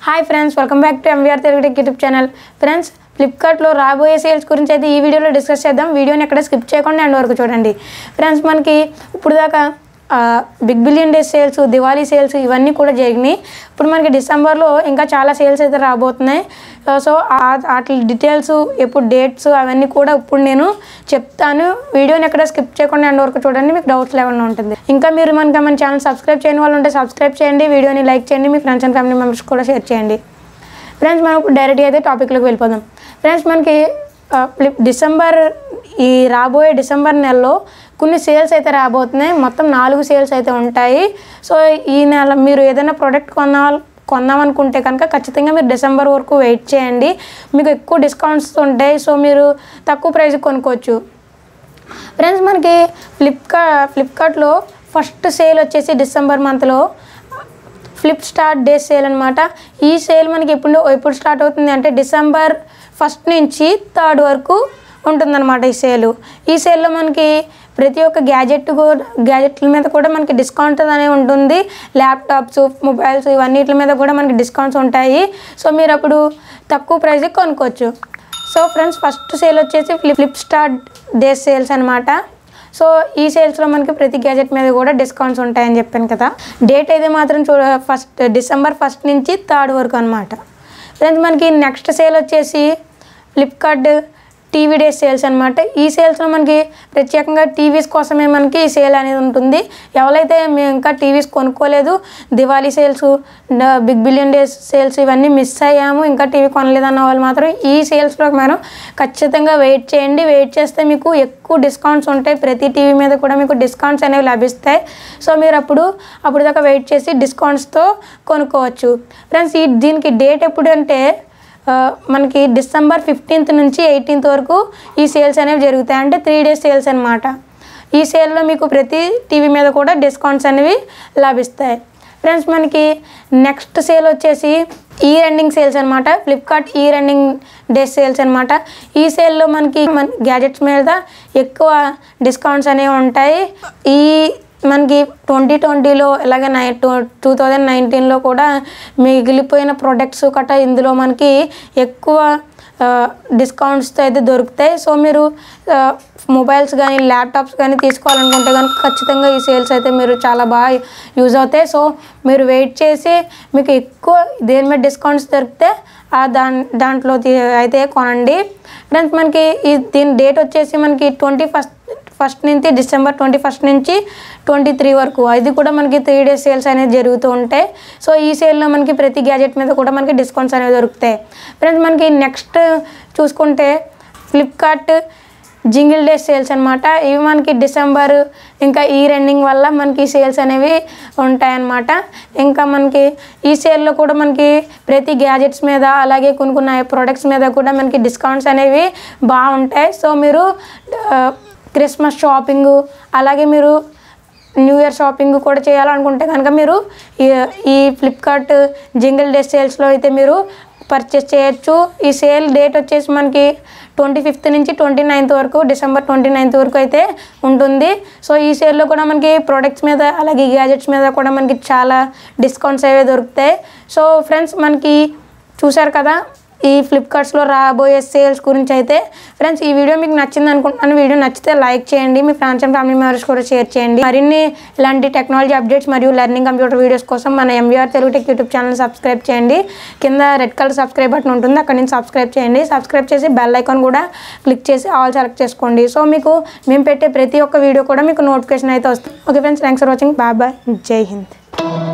hi friends welcome back to MVR Telugu tech YouTube channel friends ఫ్లిప్కార్ట్లో రాబోయే sales గురించి అయితే ఈ వీడియోలో డిస్కస్ చేద్దాం వీడియోని ఎక్కడ స్కిప్ చేయకుండా ఎండ్ వరకు చూడండి ఫ్రెండ్స్ మనకి ఇప్పుడు దాకా big billion days sales Diwali sales ఇవన్నీ కూడా జరిగినాయి ఇప్పుడు మనకి డిసెంబర్లో ఇంకా చాలా సేల్స్ అయితే రాబోతున్నాయి సో వాటి డీటెయిల్స్ ఎప్పుడు డేట్స్ అవన్నీ కూడా ఇప్పుడు నేను చెప్తాను వీడియోని ఎక్కడ స్కిప్ చేయకుండా ఎండ్ వరకు చూడండి మీకు డౌట్స్ లేకుండా ఉంటుంది ఇంకా మీరు మనకి మన ఛానల్ సబ్స్క్రైబ్ చేయని వాళ్ళు ఉంటే సబ్స్క్రైబ్ చేయండి వీడియోని లైక్ చేయండి మీ ఫ్రెండ్స్ అండ్ ఫ్యామిలీ మెంబర్స్ కూడా షేర్ చేయండి ఫ్రెండ్స్ మనం ఇప్పుడు డైరెక్ట్గా అయితే టాపిక్లోకి వెళ్ళిపోదాం ఫ్రెండ్స్ మనకి ఆ, ఫ్లిప్ డిసెంబర్ ఈ రాబోయే డిసెంబర్ నెలలో కొన్ని సేల్స్ అయితే రాబోతున్నాయి మొత్తం నాలుగు సేల్స్ అయితే ఉంటాయి సో ఈ నెల మీరు ఏదైనా ప్రోడక్ట్ కొన్నా కొందామనుకుంటే కనుక ఖచ్చితంగా మీరు డిసెంబర్ వరకు వెయిట్ చేయండి మీకు ఎక్కువ డిస్కౌంట్స్ ఉంటాయి సో మీరు తక్కువ ప్రైస్కి కొనుక్కోవచ్చు ఫ్రెండ్స్ మనకి ఫ్లిప్కా ఫ్లిప్కార్ట్లో ఫస్ట్ సేల్ వచ్చేసి డిసెంబర్ మంత్లో ఫ్లిప్ స్టార్ట్ డే సేల్ అనమాట ఈ సేల్ మనకి ఎప్పుడు ఎప్పుడు స్టార్ట్ అవుతుంది అంటే డిసెంబర్ ఫస్ట్ నుంచి థర్డ్ వరకు ఉంటుందన్నమాట ఈ సేలు ఈ సేల్లో మనకి ప్రతి ఒక్క గ్యాజెట్ కూడా గ్యాజెట్ల మీద కూడా మనకి డిస్కౌంట్ అనేది ఉంటుంది ల్యాప్టాప్స్ మొబైల్స్ ఇవన్నిటి మీద కూడా మనకి డిస్కౌంట్స్ ఉంటాయి సో మీరు అప్పుడు తక్కువ ప్రైస్కి కొనుక్కోవచ్చు సో ఫ్రెండ్స్ ఫస్ట్ సేల్ వచ్చేసి flip flip start day sales అనమాట సో ఈ సేల్స్లో మనకి ప్రతి గ్యాజెట్ మీద కూడా డిస్కౌంట్స్ ఉంటాయని చెప్పాను కదా డేట్ అయితే మాత్రం చూడ ఫస్ట్ డిసెంబర్ ఫస్ట్ నుంచి థర్డ్ వరకు అనమాట ఫ్రెండ్స్ మనకి నెక్స్ట్ సేల్ వచ్చేసి ఫ్లిప్కార్ట్ టీవీ డే సేల్స్ అనమాట ఈ సేల్స్లో మనకి ప్రత్యేకంగా టీవీస్ కోసమే మనకి ఈ సేల్ అనేది ఉంటుంది ఎవరైతే మేము ఇంకా టీవీస్ కొనుక్కోలేదు Diwali sales big billion days sales ఇవన్నీ మిస్ అయ్యాము ఇంకా టీవీ కొనలేదన్న వాళ్ళు మాత్రం ఈ సేల్స్లో మనం ఖచ్చితంగా వెయిట్ చేయండి వెయిట్ చేస్తే మీకు ఎక్కువ డిస్కౌంట్స్ ఉంటాయి ప్రతి టీవీ మీద కూడా మీకు డిస్కౌంట్స్ అనేవి లభిస్తాయి సో మీరు అప్పుడు అప్పుడు దాకా వెయిట్ చేసి డిస్కౌంట్స్తో కొనుక్కోవచ్చు ఫ్రెండ్స్ ఈ దీనికి డేట్ ఎప్పుడు అంటే ఆ, మనకి డిసెంబర్ ఫిఫ్టీన్త్ నుంచి ఎయిటీన్త్ వరకు ఈ సేల్స్ అనేవి జరుగుతాయి అంటే త్రీ డేస్ సేల్స్ అనమాట ఈ సేల్లో మీకు ప్రతి టీవీ మీద కూడా డిస్కౌంట్స్ అనేవి లభిస్తాయి ఫ్రెండ్స్ మనకి నెక్స్ట్ సేల్ వచ్చేసి ఈ రెండింగ్ సేల్స్ అనమాట ఫ్లిప్కార్ట్ ఈ రెండింగ్ డేస్ సేల్స్ అనమాట ఈ సేల్లో మనకి మన గ్యాజెట్స్ మీద ఎక్కువ డిస్కౌంట్స్ అనేవి ఉంటాయి ఈ మనకి ట్వంటీ ట్వంటీలో ఇలాగే నై టూ టూ థౌజండ్ నైన్టీన్లో కూడా మిగిలిపోయిన ప్రొడక్ట్స్ కట్ట ఇందులో మనకి ఎక్కువ డిస్కౌంట్స్తో అయితే దొరుకుతాయి సో మీరు మొబైల్స్ కానీ ల్యాప్టాప్స్ కానీ తీసుకోవాలనుకుంటే కనుక ఖచ్చితంగా ఈ సేల్స్ అయితే మీరు చాలా బాగా యూజ్ అవుతాయి సో మీరు వెయిట్ చేసి మీకు ఎక్కువ దేని మీద డిస్కౌంట్స్ దొరికితే ఆ దాని దాంట్లో తీ- అయితే కొనండి ఫ్రెండ్స్ మనకి ఈ దీని డేట్ వచ్చేసి మనకి ట్వంటీ ఫస్ట్ ఫస్ట్ నుంచి డిసెంబర్ ట్వంటీ ఫస్ట్ నుంచి ట్వంటీ త్రీ వరకు అది కూడా మనకి త్రీ డేస్ సేల్స్ అనేది జరుగుతూ ఉంటాయి సో ఈ సేల్లో మనకి ప్రతి గ్యాజెట్ మీద కూడా మనకి డిస్కౌంట్స్ అనేవి దొరుకుతాయి ఫ్రెండ్స్ మనకి నెక్స్ట్ చూసుకుంటే ఫ్లిప్కార్ట్ జింగిల్ డేస్ సేల్స్ అనమాట ఇవి మనకి డిసెంబర్ ఇంకా ఈ రన్నింగ్ వల్ల మనకి సేల్స్ అనేవి ఉంటాయన్నమాట ఇంకా మనకి ఈ సేల్లో కూడా మనకి ప్రతి గ్యాజెట్స్ మీద అలాగే కొన్ని కొన్ని ప్రొడక్ట్స్ మీద కూడా మనకి డిస్కౌంట్స్ అనేవి బాగుంటాయి సో మీరు ఆ, క్రిస్మస్ షాపింగ్ అలాగే మీరు న్యూ ఇయర్ షాపింగ్ కూడా చేయాలనుకుంటే కనుక మీరు ఈ- ఈ ఫ్లిప్కార్ట్ జింగిల్ డే సేల్స్లో అయితే మీరు పర్చేస్ చేయొచ్చు ఈ సేల్ డేట్ వచ్చేసి మనకి ట్వంటీ ఫిఫ్త్ నుంచి ట్వంటీ నైన్త్ వరకు డిసెంబర్ ట్వంటీ నైన్త్ వరకు అయితే ఉంటుంది సో ఈ సేల్లో కూడా మనకి ప్రోడక్ట్స్ మీద అలాగే గ్యాజెట్స్ మీద కూడా మనకి చాలా డిస్కౌంట్స్ అవి దొరుకుతాయి సో ఫ్రెండ్స్ మనకి చూశారు కదా ఈ ఫ్లిప్కార్ట్స్లో రాబోయే సేల్స్ గురించి అయితే ఫ్రెండ్స్ ఈ వీడియో మీకు నచ్చింది అనుకుంటున్నాను వీడియో నచ్చితే లైక్ చేయండి మీ ఫ్రెండ్స్ అండ్ ఫ్యామిలీ మెంబర్స్ కూడా షేర్ చేయండి మరిన్ని ఇలాంటి టెక్నాలజీ అప్డేట్స్ మరియు లెర్నింగ్ కంప్యూటర్ వీడియోస్ కోసం మన MVR Telugu tech YouTube channel subscribe చేయండి కింద రెడ్ కలర్ సబ్స్క్రైబ్ బటన్ ఉంటుంది అక్కడ నుంచి సబ్స్క్రైబ్ చేయండి సబ్స్క్రైబ్ చేసి బెల్ ఐకాన్ కూడా క్లిక్ చేసి ఆల్ సెలెక్ట్ చేసుకోండి సో మీకు మేము పెట్టే ప్రతి ఒక్క వీడియో కూడా మీకు నోటిఫికేషన్ అయితే వస్తుంది okay friends thanks for watching bye bye Jai Hind